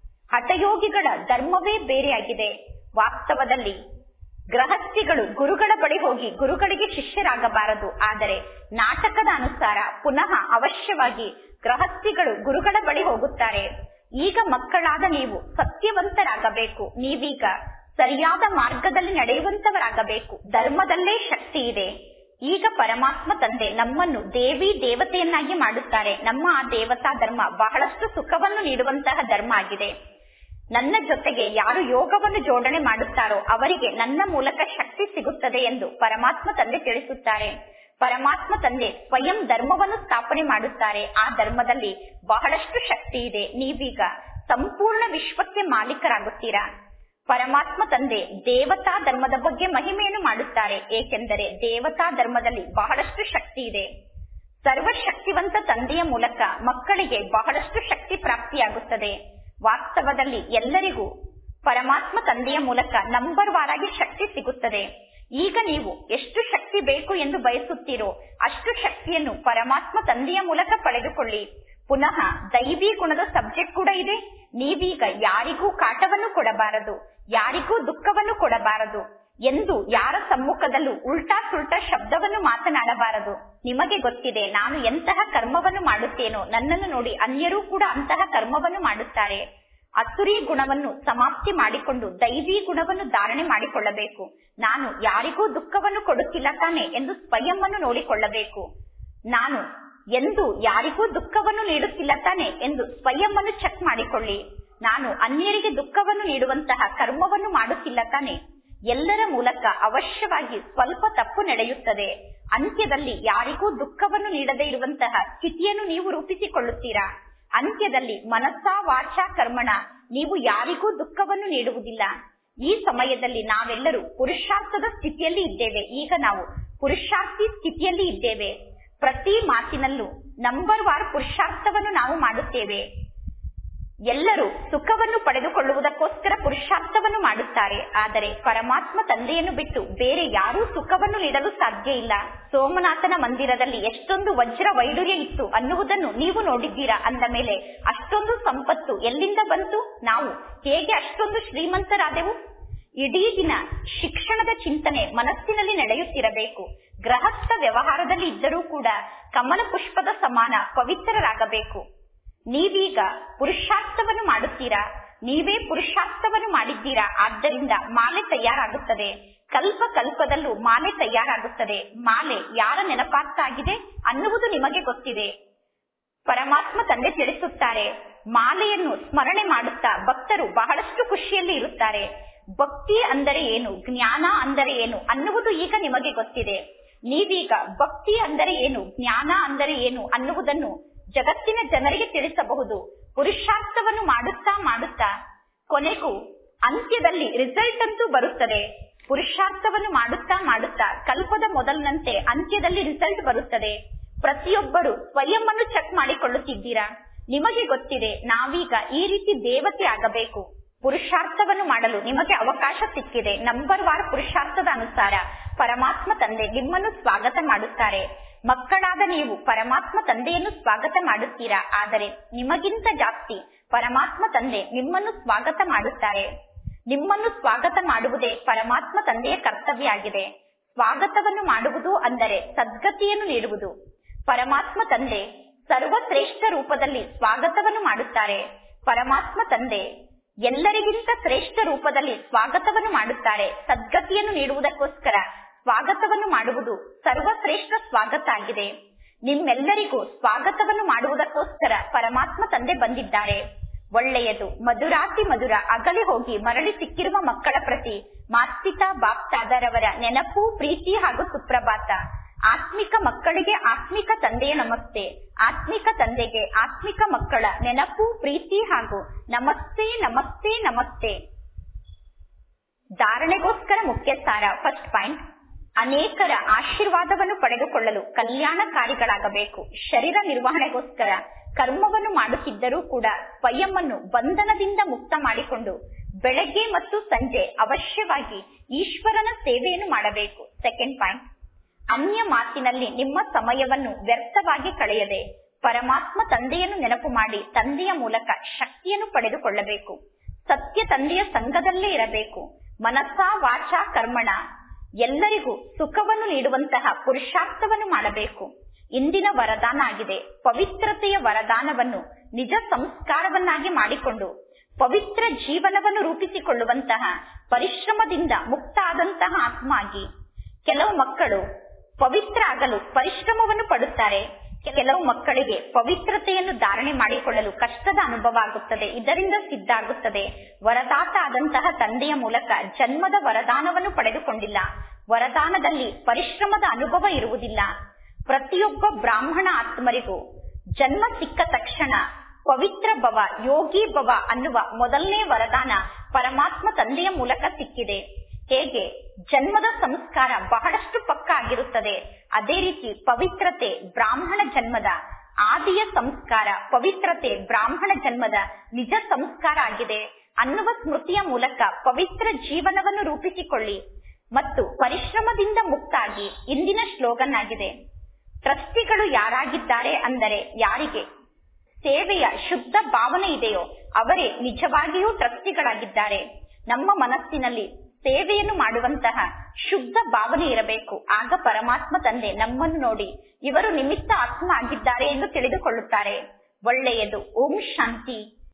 ಹಠಯೋಗಿಗಳ ಧರ್ಮವೇ ಬೇರೆಯಾಗಿದೆ ವಾಸ್ತವದಲ್ಲಿ ಗೃಹಸ್ಥಿಗಳು ಗುರುಗಳ ಬಳಿ ಹೋಗಿ ಗುರುಗಳಿಗೆ ಶಿಷ್ಯರಾಗಬಾರದು ಆದರೆ ನಾಟಕದ ಅನುಸಾರ ಪುನಃ ಅವಶ್ಯವಾಗಿ ಗೃಹಸ್ಥಿಗಳು ಗುರುಗಳ ಬಳಿ ಹೋಗುತ್ತಾರೆ ಈಗ ಮಕ್ಕಳಾದ ನೀವು ಸತ್ಯವಂತರಾಗಬೇಕು ನೀವೀಗ ಸರಿಯಾದ ಮಾರ್ಗದಲ್ಲಿ ನಡೆಯುವಂತವರಾಗಬೇಕು ಧರ್ಮದಲ್ಲೇ ಶಕ್ತಿ ಇದೆ ಈಗ ಪರಮಾತ್ಮ ತಂದೆ ನಮ್ಮನ್ನು ದೇವಿ ದೇವತೆಯನ್ನಾಗಿ ಮಾಡುತ್ತಾರೆ ನಮ್ಮ ಆ ದೇವತಾ ಧರ್ಮ ಬಹಳಷ್ಟು ಸುಖವನ್ನು ನೀಡುವಂತಹ ಧರ್ಮ ಆಗಿದೆ ನನ್ನ ಜೊತೆಗೆ ಯಾರು ಯೋಗವನ್ನು ಜೋಡಣೆ ಮಾಡುತ್ತಾರೋ ಅವರಿಗೆ ನನ್ನ ಮೂಲಕ ಶಕ್ತಿ ಸಿಗುತ್ತದೆ ಎಂದು ಪರಮಾತ್ಮ ತಂದೆ ತಿಳಿಸುತ್ತಾರೆ ಪರಮಾತ್ಮ ತಂದೆ ಸ್ವಯಂ ಧರ್ಮವನ್ನು ಸ್ಥಾಪನೆ ಮಾಡುತ್ತಾರೆ ಆ ಧರ್ಮದಲ್ಲಿ ಬಹಳಷ್ಟು ಶಕ್ತಿ ಇದೆ ನೀವೀಗ ಸಂಪೂರ್ಣ ವಿಶ್ವಕ್ಕೆ ಮಾಲೀಕರಾಗುತ್ತೀರಾ ಪರಮಾತ್ಮ ತಂದೆ ದೇವತಾ ಧರ್ಮದ ಬಗ್ಗೆ ಮಹಿಮೆಯನ್ನು ಮಾಡುತ್ತಾರೆ ಏಕೆಂದರೆ ದೇವತಾ ಧರ್ಮದಲ್ಲಿ ಬಹಳಷ್ಟು ಶಕ್ತಿ ಇದೆ ಸರ್ವಶಕ್ತಿವಂತ ತಂದೆಯ ಮೂಲಕ ಮಕ್ಕಳಿಗೆ ಬಹಳಷ್ಟು ಶಕ್ತಿ ಪ್ರಾಪ್ತಿಯಾಗುತ್ತದೆ ವಾಸ್ತವದಲ್ಲಿ ಎಲ್ಲರಿಗೂ ಪರಮಾತ್ಮ ತಂದೆಯ ಮೂಲಕ ನಂಬರ್ ವಾರಾಗಿ ಶಕ್ತಿ ಸಿಗುತ್ತದೆ ಈಗ ನೀವು ಎಷ್ಟು ಶಕ್ತಿ ಬೇಕು ಎಂದು ಬಯಸುತ್ತೀರೋ ಅಷ್ಟು ಶಕ್ತಿಯನ್ನು ಪರಮಾತ್ಮ ತಂದೆಯ ಮೂಲಕ ಪಡೆದುಕೊಳ್ಳಿ ಪುನಃ ದೈವಿ ಗುಣದ ಸಬ್ಜೆಕ್ಟ್ ಕೂಡ ಇದೆ ನೀವೀಗ ಯಾರಿಗೂ ಕಾಟವನ್ನು ಕೊಡಬಾರದು ಯಾರಿಗೂ ದುಃಖವನ್ನು ಕೊಡಬಾರದು ಎಂದು ಯಾರ ಸಮ್ಮುಖದಲ್ಲೂ ಉಲ್ಟಾ ಸುಲ್ಟಾ ಶಬ್ದವನ್ನು ಮಾತನಾಡಬಾರದು ನಿಮಗೆ ಗೊತ್ತಿದೆ ನಾನು ಎಂತಹ ಕರ್ಮವನ್ನು ಮಾಡುತ್ತೇನೋ ನನ್ನನ್ನು ನೋಡಿ ಅನ್ಯರೂ ಕೂಡ ಅಂತಹ ಕರ್ಮವನ್ನು ಮಾಡುತ್ತಾರೆ ಅಸುರಿ ಗುಣವನ್ನು ಸಮಾಪ್ತಿ ಮಾಡಿಕೊಂಡು ದೈವಿ ಗುಣವನ್ನು ಧಾರಣೆ ಮಾಡಿಕೊಳ್ಳಬೇಕು ನಾನು ಯಾರಿಗೂ ದುಃಖವನ್ನು ಕೊಡುತ್ತಿಲ್ಲ ತಾನೆ ಎಂದು ಸ್ವಯಂ ಅನ್ನು ನೋಡಿಕೊಳ್ಳಬೇಕು ನಾನು ಎಂದು ಯಾರಿಗೂ ದುಃಖವನ್ನು ನೀಡುತ್ತಿಲ್ಲ ತಾನೆ ಎಂದು ಸ್ವಯಂ ಅನ್ನು ಚೆಕ್ ಮಾಡಿಕೊಳ್ಳಿ ನಾನು ಅನ್ಯರಿಗೆ ದುಃಖವನ್ನು ನೀಡುವಂತಹ ಕರ್ಮವನ್ನು ಮಾಡುತ್ತಿಲ್ಲ ತಾನೆ ಎಲ್ಲರ ಮೂಲಕ ಅವಶ್ಯವಾಗಿ ಸ್ವಲ್ಪ ತಪ್ಪು ನಡೆಯುತ್ತದೆ ಅಂತ್ಯದಲ್ಲಿ ಯಾರಿಗೂ ದುಃಖವನ್ನು ನೀಡದೇ ಇರುವಂತಹ ಸ್ಥಿತಿಯನ್ನು ನೀವು ರೂಪಿಸಿಕೊಳ್ಳುತ್ತೀರಾ ಅಂತ್ಯದಲ್ಲಿ ಮನಸ್ಸಾ ವಾಚ ಕರ್ಮಣ ನೀವು ಯಾರಿಗೂ ದುಃಖವನ್ನು ನೀಡುವುದಿಲ್ಲ ಈ ಸಮಯದಲ್ಲಿ ನಾವೆಲ್ಲರೂ ಪುರುಷಾರ್ಥದ ಸ್ಥಿತಿಯಲ್ಲಿ ಇದ್ದೇವೆ ಈಗ ನಾವು ಪುರುಷಾರ್ಥಿ ಸ್ಥಿತಿಯಲ್ಲಿ ಇದ್ದೇವೆ ಪ್ರತಿ ಮಾತಿನಲ್ಲೂ ನಂಬರ್ ವಾರ್ ಪುರುಷಾರ್ಥವನ್ನು ನಾವು ಮಾಡುತ್ತೇವೆ ಎಲ್ಲರೂ ಸುಖವನ್ನು ಪಡೆದುಕೊಳ್ಳುವುದಕ್ಕೋಸ್ಕರ ಪುರುಷಾರ್ಥವನ್ನು ಮಾಡುತ್ತಾರೆ ಆದರೆ ಪರಮಾತ್ಮ ತಂದೆಯನ್ನು ಬಿಟ್ಟು ಬೇರೆ ಯಾರೂ ಸುಖವನ್ನು ನೀಡಲು ಸಾಧ್ಯ ಇಲ್ಲ ಸೋಮನಾಥನ ಮಂದಿರದಲ್ಲಿ ಎಷ್ಟೊಂದು ವಜ್ರ ವೈಡೂರ್ಯ ಇತ್ತು ಅನ್ನುವುದನ್ನು ನೀವು ನೋಡಿದ್ದೀರಾ ಅಂದ ಮೇಲೆ ಅಷ್ಟೊಂದು ಸಂಪತ್ತು ಎಲ್ಲಿಂದ ಬಂತು ನಾವು ಹೇಗೆ ಅಷ್ಟೊಂದು ಶ್ರೀಮಂತರಾದೆವು ಇಡೀ ದಿನ ಶಿಕ್ಷಣದ ಚಿಂತನೆ ಮನಸ್ಸಿನಲ್ಲಿ ನಡೆಯುತ್ತಿರಬೇಕು ಗೃಹಸ್ಥ ವ್ಯವಹಾರದಲ್ಲಿ ಇದ್ದರೂ ಕೂಡ ಕಮಲ ಪುಷ್ಪದ ಸಮಾನ ಪವಿತ್ರರಾಗಬೇಕು ನೀವೀಗ ಪುರುಷಾರ್ಥವನ್ನು ಮಾಡುತ್ತೀರಾ ನೀವೇ ಪುರುಷಾರ್ಥವನ್ನು ಮಾಡಿದ್ದೀರಾ ಆದ್ದರಿಂದ ಮಾಲೆ ತಯಾರಾಗುತ್ತದೆ ಕಲ್ಪ ಕಲ್ಪದಲ್ಲೂ ಮಾಲೆ ತಯಾರಾಗುತ್ತದೆ ಮಾಲೆ ಯಾರ ನೆನಪಾಗ್ತಾಗಿದೆ ಅನ್ನುವುದು ನಿಮಗೆ ಗೊತ್ತಿದೆ ಪರಮಾತ್ಮ ತಂದೆ ತಿಳಿಸುತ್ತಾರೆ ಮಾಲೆಯನ್ನು ಸ್ಮರಣೆ ಮಾಡುತ್ತಾ ಭಕ್ತರು ಬಹಳಷ್ಟು ಖುಷಿಯಲ್ಲಿ ಇರುತ್ತಾರೆ ಭಕ್ತಿ ಅಂದರೆ ಏನು ಜ್ಞಾನ ಅಂದರೆ ಏನು ಅನ್ನುವುದು ಈಗ ನಿಮಗೆ ಗೊತ್ತಿದೆ ನೀವೀಗ ಭಕ್ತಿ ಅಂದರೆ ಏನು ಜ್ಞಾನ ಅಂದರೆ ಏನು ಅನ್ನುವುದನ್ನು ಜಗತ್ತಿನ ಜನರಿಗೆ ತಿಳಿಸಬಹುದು ಪುರುಷಾರ್ಥವನ್ನು ಮಾಡುತ್ತಾ ಮಾಡುತ್ತಾ ಕೊನೆಗೂ ಅಂತ್ಯದಲ್ಲಿ ರಿಸಲ್ಟ್ ಅಂತೂ ಬರುತ್ತದೆ ಪುರುಷಾರ್ಥವನ್ನು ಮಾಡುತ್ತಾ ಮಾಡುತ್ತಾ ಕಲ್ಪದ ಮೊದಲಿನಂತೆ ಅಂತ್ಯದಲ್ಲಿ ರಿಸಲ್ಟ್ ಬರುತ್ತದೆ ಪ್ರತಿಯೊಬ್ಬರು ಸ್ವಯಂ ಅನ್ನು ಚೆಕ್ ಮಾಡಿಕೊಳ್ಳುತ್ತಿದ್ದೀರಾ ನಿಮಗೆ ಗೊತ್ತಿದೆ ನಾವೀಗ ಈ ರೀತಿ ದೇವತೆ ಆಗಬೇಕು ಪುರುಷಾರ್ಥವನ್ನು ಮಾಡಲು ನಿಮಗೆ ಅವಕಾಶ ಸಿಕ್ಕಿದೆ ನಂಬರ್ ವಾರ್ ಪುರುಷಾರ್ಥದ ಅನುಸಾರ ಪರಮಾತ್ಮ ತಂದೆ ನಿಮ್ಮನ್ನು ಸ್ವಾಗತ ಮಾಡುತ್ತಾರೆ ಮಕ್ಕಳಾದ ನೀವು ಪರಮಾತ್ಮ ತಂದೆಯನ್ನು ಸ್ವಾಗತ ಮಾಡುತ್ತೀರಾ ಆದರೆ ನಿಮಗಿಂತ ಜಾಸ್ತಿ ಪರಮಾತ್ಮ ತಂದೆ ನಿಮ್ಮನ್ನು ಸ್ವಾಗತ ಮಾಡುತ್ತಾರೆ ನಿಮ್ಮನ್ನು ಸ್ವಾಗತ ಮಾಡುವುದೇ ಪರಮಾತ್ಮ ತಂದೆಯ ಕರ್ತವ್ಯ ಆಗಿದೆ ಸ್ವಾಗತವನ್ನು ಮಾಡುವುದು ಅಂದರೆ ಸದ್ಗತಿಯನ್ನು ನೀಡುವುದು ಪರಮಾತ್ಮ ತಂದೆ ಸರ್ವಶ್ರೇಷ್ಠ ರೂಪದಲ್ಲಿ ಸ್ವಾಗತವನ್ನು ಮಾಡುತ್ತಾರೆ ಪರಮಾತ್ಮ ತಂದೆ ಎಲ್ಲರಿಗಿಂತ ಶ್ರೇಷ್ಠ ರೂಪದಲ್ಲಿ ಸ್ವಾಗತವನ್ನು ಮಾಡುತ್ತಾರೆ ಸದ್ಗತಿಯನ್ನು ನೀಡುವುದಕ್ಕೋಸ್ಕರ ಸ್ವಾಗತವನ್ನು ಮಾಡುವುದು ಸರ್ವಶ್ರೇಷ್ಠ ಸ್ವಾಗತ ಆಗಿದೆ ನಿಮ್ಮೆಲ್ಲರಿಗೂ ಸ್ವಾಗತವನ್ನು ಮಾಡುವುದಕ್ಕೋಸ್ಕರ ಪರಮಾತ್ಮ ತಂದೆ ಬಂದಿದ್ದಾರೆ ಒಳ್ಳೆಯದು ಮಧುರಾತಿ ಮಧುರ ಅಗಲಿ ಹೋಗಿ ಮರಳಿ ಸಿಕ್ಕಿರುವ ಮಕ್ಕಳ ಪ್ರತಿ ಮಾಸ್ತಿತಾ ಬಾಪ್ತಾದರವರ ನೆನಪು ಪ್ರೀತಿ ಹಾಗೂ ಸುಪ್ರಭಾತ ಆತ್ಮಿಕ ಮಕ್ಕಳಿಗೆ ಆತ್ಮಿಕ ತಂದೆಯ ನಮಸ್ತೆ ಆತ್ಮಿಕ ತಂದೆಗೆ ಆತ್ಮಿಕ ಮಕ್ಕಳ ನೆನಪು ಪ್ರೀತಿ ಹಾಗೂ ನಮಸ್ತೆ ನಮಸ್ತೆ ನಮಸ್ತೆ ಧಾರಣೆಗೋಸ್ಕರ ಮುಖ್ಯ ಸಾರ ಫಸ್ಟ್ ಪಾಯಿಂಟ್ ಅನೇಕರ ಆಶೀರ್ವಾದವನ್ನು ಪಡೆದುಕೊಳ್ಳಲು ಕಲ್ಯಾಣಕಾರಿಗಳಾಗಬೇಕು ಶರೀರ ನಿರ್ವಹಣೆಗೋಸ್ಕರ ಕರ್ಮವನ್ನು ಮಾಡುತ್ತಿದ್ದರೂ ಕೂಡ ಸ್ವಯಂವನ್ನು ಬಂಧನದಿಂದ ಮುಕ್ತ ಮಾಡಿಕೊಂಡು ಬೆಳಗ್ಗೆ ಮತ್ತು ಸಂಜೆ ಅವಶ್ಯವಾಗಿ ಈಶ್ವರನ ಸೇವೆಯನ್ನು ಮಾಡಬೇಕು ಸೆಕೆಂಡ್ ಪಾಯಿಂಟ್ ಅನ್ಯ ಮಾತಿನಲ್ಲಿ ನಿಮ್ಮ ಸಮಯವನ್ನು ವ್ಯರ್ಥವಾಗಿ ಕಳೆಯದೆ ಪರಮಾತ್ಮ ತಂದೆಯನ್ನು ನೆನಪು ಮಾಡಿ ತಂದೆಯ ಮೂಲಕ ಶಕ್ತಿಯನ್ನು ಪಡೆದುಕೊಳ್ಳಬೇಕು ಸತ್ಯ ತಂದೆಯ ಸಂಘದಲ್ಲೇ ಇರಬೇಕು ಮನಸ್ಸ ವಾಚ ಕರ್ಮಣ ಎಲ್ಲರಿಗೂ ಸುಖವನ್ನು ನೀಡುವಂತಹ ಪುರುಷಾರ್ಥವನ್ನು ಮಾಡಬೇಕು ಇಂದಿನ ವರದಾನ ಆಗಿದೆ ಪವಿತ್ರತೆಯ ವರದಾನವನ್ನು ನಿಜ ಸಂಸ್ಕಾರವನ್ನಾಗಿ ಮಾಡಿಕೊಂಡು ಪವಿತ್ರ ಜೀವನವನ್ನು ರೂಪಿಸಿಕೊಳ್ಳುವಂತಹ ಪರಿಶ್ರಮದಿಂದ ಮುಕ್ತ ಆದಂತಹ ಆತ್ಮ ಆಗಿ ಕೆಲವು ಮಕ್ಕಳು ಪವಿತ್ರ ಆಗಲು ಪರಿಶ್ರಮವನ್ನು ಪಡುತ್ತಾರೆ ಕೆಲವು ಮಕ್ಕಳಿಗೆ ಪವಿತ್ರತೆಯನ್ನು ಧಾರಣೆ ಮಾಡಿಕೊಳ್ಳಲು ಕಷ್ಟದ ಅನುಭವ ಆಗುತ್ತದೆ ಇದರಿಂದ ಸಿದ್ಧ ಆಗುತ್ತದೆ ವರದಾತ ಆದಂತಹ ತಂದೆಯ ಮೂಲಕ ಜನ್ಮದ ವರದಾನವನ್ನು ಪಡೆದುಕೊಂಡಿಲ್ಲ ವರದಾನದಲ್ಲಿ ಪರಿಶ್ರಮದ ಅನುಭವ ಇರುವುದಿಲ್ಲ ಪ್ರತಿಯೊಬ್ಬ ಬ್ರಾಹ್ಮಣ ಆತ್ಮರಿಗೂ ಜನ್ಮ ಸಿಕ್ಕ ತಕ್ಷಣ ಪವಿತ್ರ ಭವ ಯೋಗಿ ಭವ ಅನ್ನುವ ಮೊದಲನೇ ವರದಾನ ಪರಮಾತ್ಮ ತಂದೆಯ ಮೂಲಕ ಸಿಕ್ಕಿದೆ ಹೇಗೆ ಜನ್ಮದ ಸಂಸ್ಕಾರ ಬಹಳಷ್ಟು ಪಕ್ಕ ಆಗಿರುತ್ತದೆ ಅದೇ ರೀತಿ ಪವಿತ್ರತೆ ಬ್ರಾಹ್ಮಣ ಜನ್ಮದ ಆದಿಯ ಸಂಸ್ಕಾರ ಪವಿತ್ರತೆ ಬ್ರಾಹ್ಮಣ ಜನ್ಮದ ನಿಜ ಸಂಸ್ಕಾರ ಆಗಿದೆ ಅನ್ನುವ ಸ್ಮೃತಿಯ ಮೂಲಕ ಪವಿತ್ರ ಜೀವನವನ್ನು ರೂಪಿಸಿಕೊಳ್ಳಿ ಮತ್ತು ಪರಿಶ್ರಮದಿಂದ ಮುಕ್ತಾಗಿ ಇಂದಿನ ಸ್ಲೋಗನ್ ಆಗಿದೆ ಟ್ರಸ್ಟಿಗಳು ಯಾರಾಗಿದ್ದಾರೆ ಅಂದರೆ ಯಾರಿಗೆ ಸೇವೆಯ ಶುದ್ಧ ಭಾವನೆ ಇದೆಯೋ ಅವರೇ ನಿಜವಾಗಿಯೂ ಟ್ರಸ್ಟಿಗಳಾಗಿದ್ದಾರೆ ನಮ್ಮ ಮನಸ್ಸಿನಲ್ಲಿ ಸೇವೆಯನ್ನು ಮಾಡುವಂತಹ ಶುದ್ಧ ಭಾವನೆ ಇರಬೇಕು ಆಗ ಪರಮಾತ್ಮ ತಂದೆ ನಮ್ಮನ್ನು ನೋಡಿ ಇವರು ನಿಮಿತ್ತ ಆತ್ಮ ಆಗಿದ್ದಾರೆ ಎಂದು ತಿಳಿದುಕೊಳ್ಳುತ್ತಾರೆ ಒಳ್ಳೆಯದು ಓಂ ಶಾಂತಿ